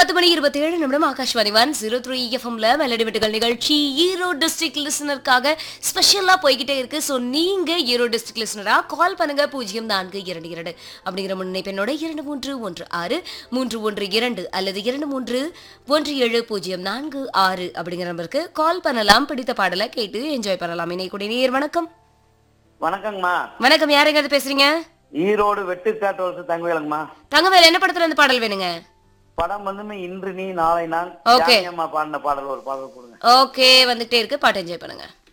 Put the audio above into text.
பத்து மணி இருபத்தி ஏழு நிமிடம் ஆகாஷ்வாணி ஒன் ஜீரோ த்ரீ எஃப்எம்ல மெலடி வெட்டுகள் நிகழ்ச்சி ஈரோடு டிஸ்ட்ரிக்ட் லிசனருக்காக ஸ்பெஷலா போய்கிட்டே இருக்கு ஸோ நீங்க ஈரோடு டிஸ்ட்ரிக்ட் லிசனரா கால் பண்ணுங்க பூஜ்ஜியம் நான்கு இரண்டு இரண்டு அப்படிங்கிற முன்னிணைப்பெண்ணோட இரண்டு மூன்று ஒன்று ஆறு மூன்று ஒன்று இரண்டு அல்லது இரண்டு மூன்று ஒன்று ஏழு பூஜ்ஜியம் நான்கு ஆறு அப்படிங்கிற நம்பருக்கு கால் பண்ணலாம் பிடித்த பாடலை கேட்டு என்ஜாய் பண்ணலாம் இணைக்கூடிய நேர் வணக்கம் வணக்கங்கம்மா வணக்கம் யாருங்க பேசுறீங்க ஈரோடு வெட்டுக்காட்டு வருஷ தங்கவேலுங்கம்மா தங்கவேல் என்ன படத்துல இருந்து பாடல் வேணுங்க படம் வந்து இன்று நீ நாளை நான் Okay. ஜானகி அம்மா பாடின பாடல் ஒரு பாடல் கொடுங்க ஓகே வந்துட்டே இருக்கு பாட்டு என்ஜாய் பண்ணுங்க